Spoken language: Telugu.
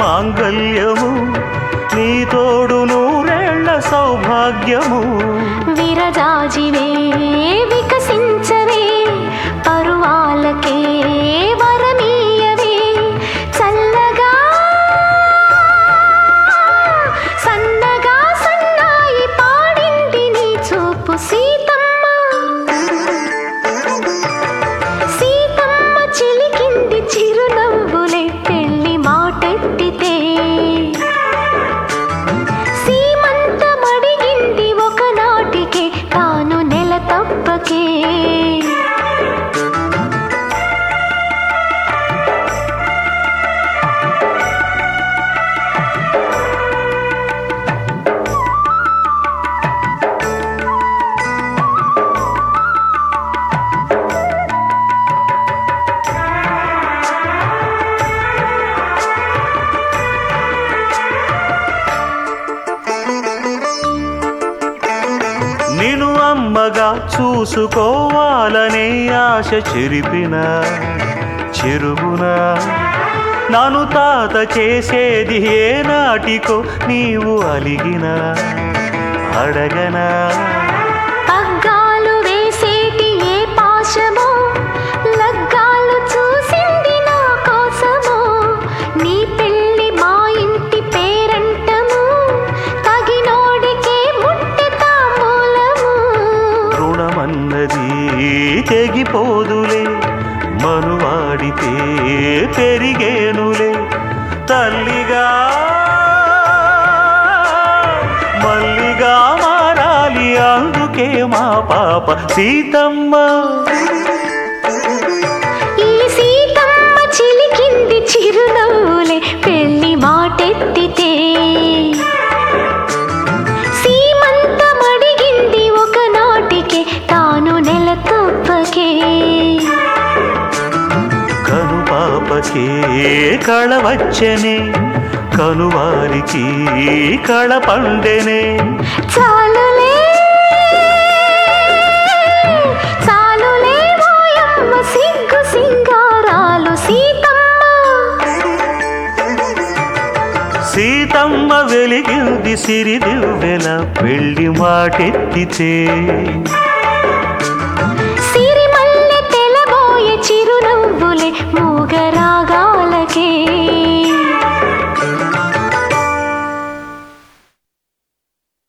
మాంగల్యము నీ తోడు నూరేళ్ల సౌభాగ్యము విరజాజివే వికసించవే పరువాలకే వరమీయవే చల్లగా సన్నగా సన్నాయి పాడింది నీ చూపు సీతమ్మ సీతమ్మ చిలికింది చిరునవ్వులే పెళ్లి మాటెత్తితే సీమంతమడిగింది ఒకనాటికే తాను నెల తప్పకే నిన్ను అమ్మగా చూసుకోవాలనే ఆశ చెరిపిన చెరుగున నన్ను తాత చేసేది ఏ నాటికో నీవు అలిగిన అడగనా పగ్గాలు వేసేటి ఏ పాశమో లగ్గాలు చూసింది నా కోసమో నీ పెళ్ళి మా ఇంటి పేరంటము తగినోడికే ముట్టె తాంబూలము రుణమన్నది తెగిపోదులే మనువాడితే పెరిగేనులే తల్లిగా మల్లిగా మారాలి అందుకే మా పాప సీతమ్మ ఈ సీతమ్మ చిలికింది చిరునవ్వులే పెళ్లి మాటెత్తితే సీమంతమడిగింది ఒకనాటికే తాను నెల తప్పకే కను పాపకే కళ వచ్చనే కనువారికి కళ పండెనే చాలులే చాలులే ఓయమ్మ సిగ్గు సింగారాలు సీతమ్మ సీతమ్మ వెలిగింది సిరిదివ్వెల పెళ్లి మాటెత్తితే సిరిమల్లె తెలబోయే చిరునవ్వులే మూగరాగాలకే